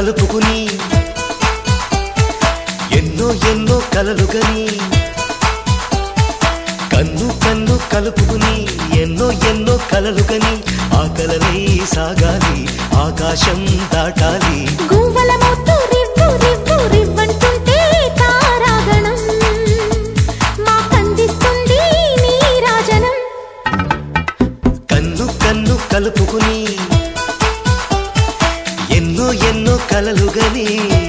కలుపుకుని ఎన్నో ఎన్నో కలలుగని కన్ను కన్ను కలుపుకుని ఎన్నో ఎన్నో కలలుగని ఆ కలలై సాగాలి ఆకాశం దాటాలి గువ్వల మొత్తు రివ్వు రివ్వు రివ్వంటుంటే తారాగణం మా కందిస్తుంది నీరాజనం కన్ను కన్ను కలుపుకుని ఎన్నో ఎన్నో కలలుగని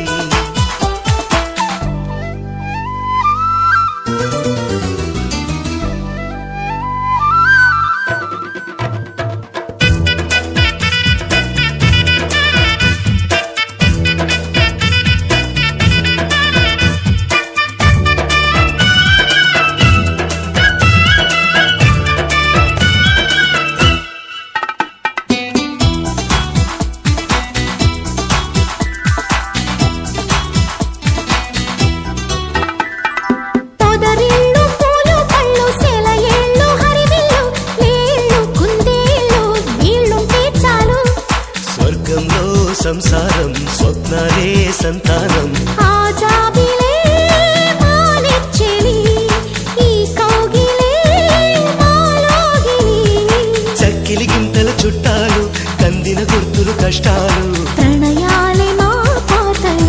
పొదరిళ్ళు పూలు పళ్ళు సెలయేళ్ళు హరివిల్లు లేళ్ళు కుందేళ్ళు వీళ్ళుంటే చాలు స్వర్గంలో సంసారం స్వప్నాలే సంతానం ఆ జాబిలే మానిచ్చెలి ఈ కౌగిలే మాలోగిలి చక్కిలి గింతల చుట్టాలు కందిన గుర్తులు కష్టాలు ప్రణయాలే మా పాటలు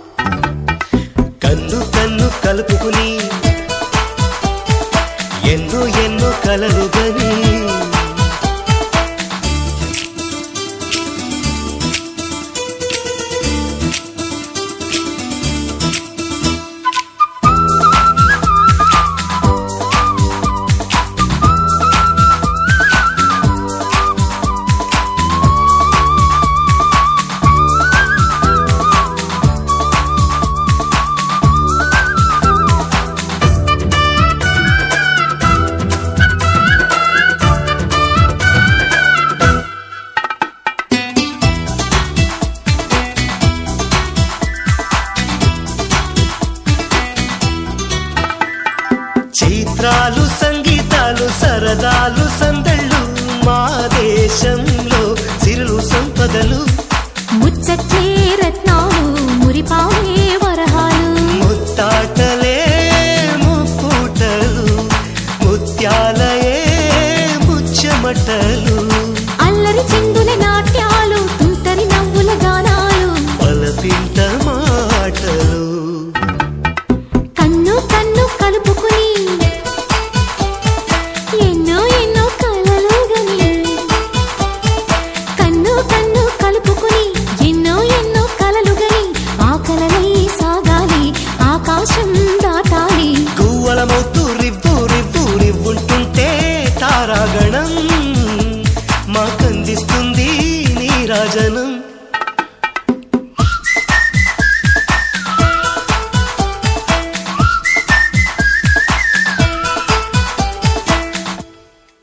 కన్ను కన్ను కలుపుకుని ఎన్నో ఎన్నో కలలు గని చిత్రాలు సంగీతాలు సరదాలు సందళ్ళు మా దేశంలో సిరులు సంపదలు ముచ్చట్లే రత్నాలు మురిపాలే వరహాలు ముత్తాటలే ముప్పుటలు ముత్యాలయే ముచ్చమటలు అల్లరి చిందుల నాట్యాలు తుంటరి నవ్వుల గానాలు పలపింట మాటలు కన్ను కన్ను కలుపుకుని ఎన్నో ఎన్నో కలలు గని కన్ను కన్ను కలుపుకుని ఎన్నో ఎన్నో కలలు గని ఆ కలలై సాగాలి ఆకాశం దాటాలి గువ్వల మౌతు రివ్వు రివ్వు రివ్వుంటుంటే తారాగణం